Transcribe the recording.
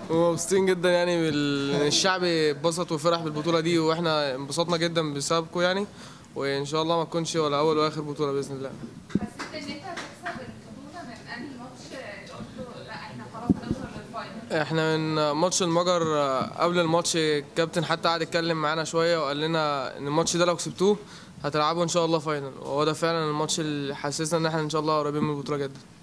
ومبسوطين جدا يعني بال- إن الشعب اتبسط وفرح بالبطوله دي واحنا انبسطنا جدا بسببكم يعني وان شاء الله ما تكونش ولا اول واخر بطوله باذن الله حسيت ان انت هتكسب البطوله من انهي ماتش قلت لا احنا خلاص هنوصل للفاينل احنا من ماتش المجر آه، قبل الماتش الكابتن حتى قعد يتكلم معانا شويه وقال لنا ان الماتش ده لو كسبتوه هتلعبوا ان شاء الله فاينل وهو ده فعلا الماتش اللي حسسنا ان احنا ان شاء الله قريبين من البطوله جدا